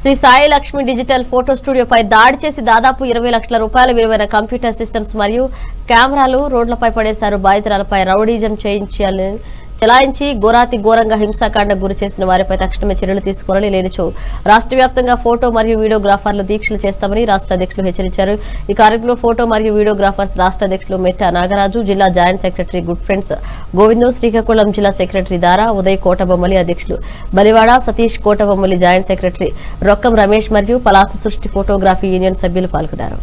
Shri Sai Lakshmi digital photo స్టూడియోపై దాడి చేసి దాదాపు ఇరవై లక్షల రూపాయల విలువైన కంప్యూటర్ సిస్టమ్స్ మరియు కెమెరాలు రోడ్లపై పడేశారు బాధితురాలపై రౌడీజం చేయించాలని చెలాయించి ఘోరాతి ఘోరంగా హింసాకాండకు గురి చేసిన వారిపై తక్షణమే చర్యలు తీసుకోవాలని లేనిచో రాష్ట్ర వ్యాప్తంగా ఫోటో మరియు వీడియోగ్రాఫర్లు దీక్షలు చేస్తామని రాష్ట్ర అధ్యక్షులు హెచ్చరించారు ఈ కార్యక్రమంలో ఫోటో మరియు వీడియోగ్రాఫర్స్ రాష్ట్ర అధ్యక్షులు మెట్టా నాగరాజు జిల్లా joint secretary good friends Govindu Srikakulam జిల్లా సెక్రటరీ దారా ఉదయ్ కోటబొమ్మలి అధ్యక్షులు బలివాడ సతీష్ కోటబొమ్మలి జాయింట్ సెక్రటరీ రొక్కం రమేష్ మరియు పలాస సృష్టి ఫోటోగ్రఫీ యూనియన్ సభ్యులు పాల్గొన్నారు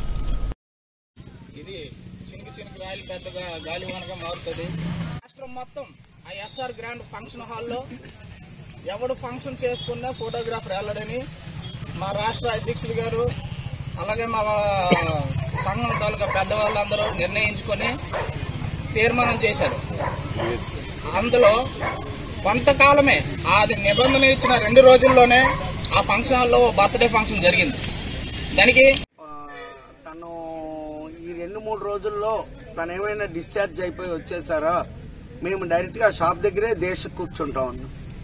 ఇది చినికి చినికి రాయలు పెద్దగా గాలివానగా మారుతుంది రాష్ట్రం మొత్తం ఆ ఎస్ఆర్ గ్రాండ్ ఫంక్షన్ హాల్లో ఎవడు ఫంక్షన్ చేసుకున్నా ఫోటోగ్రాఫర్ వెళ్ళడని మా రాష్ట్ర అధ్యక్షులు గారు అలాగే మా సంఘం తాలూకా పెద్దవాళ్ళందరూ నిర్ణయించుకొని తీర్మానం చేశారు అందులో కొంతకాలమే అది నిబంధన ఇచ్చిన రెండు రోజుల్లోనే ఆ ఫంక్షన్ హాల్లో బర్త్డే ఫంక్షన్ జరిగింది దానికి ఆ, తను ఈ రెండు మూడు రోజుల్లో తను ఏమైనా డిశ్చార్జ్ అయిపోయి వచ్చేసారా మేము డైరెక్ట్ గా షాప్ దగ్గరే దీక్ష కూర్చుంటాం అన్న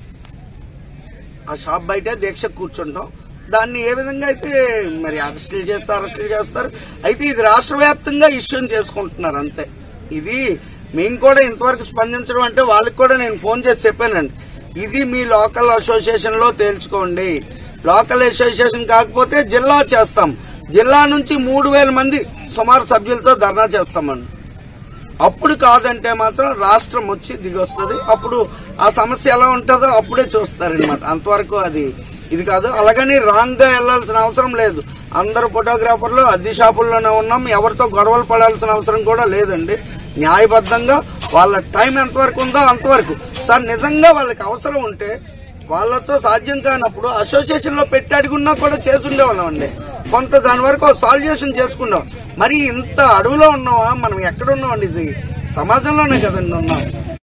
ఆ షాప్ బయటే దీక్ష కూర్చుంటాం దాన్ని ఏ విధంగా అయితే మరి అరెస్టులు చేస్తారు అరెస్టులు చేస్తారు అయితే ఇది రాష్ట్ర వ్యాప్తంగా ఇష్యూ చేసుకుంటున్నారు అంతే ఇది మేము కూడా ఇంతవరకు స్పందించడం అంటే వాళ్ళకి కూడా నేను ఫోన్ చేసి చెప్పానండి ఇది మీ లోకల్ అసోసియేషన్ లో తేల్చుకోండి లోకల్ అసోసియేషన్ కాకపోతే జిల్లా చేస్తాం జిల్లా నుంచి మూడు వేల మంది సుమారు సభ్యులతో ధర్నా చేస్తామండి అప్పుడు కాదంటే మాత్రం రాష్ట్రం వచ్చి దిగొస్తుంది అప్పుడు ఆ సమస్య ఎలా ఉంటుందో అప్పుడే చూస్తారనమాట అంతవరకు అది ఇది కాదు అలాగని రాంగ్ గా వెళ్లాల్సిన అవసరం లేదు అందరు ఫోటోగ్రాఫర్లు అద్దె షాపుల్లోనే ఉన్నాం ఎవరితో గొడవలు పడాల్సిన అవసరం కూడా లేదండి న్యాయబద్ధంగా వాళ్ళ టైం ఎంతవరకు ఉందో అంతవరకు సార్ నిజంగా వాళ్ళకి అవసరం ఉంటే వాళ్ళతో సాధ్యం కానప్పుడు అసోసియేషన్ లో పెట్టి అడుగున్నా కూడా చేసుండేవాళ్ళం అండి కొంత దాని వరకు సాల్యుయేషన్ చేసుకున్నాం మరి ఇంత అడవిలో ఉన్నావా మనం ఎక్కడ ఉన్నామండి ఇది సమాజంలోనే కదండి ఉన్నాం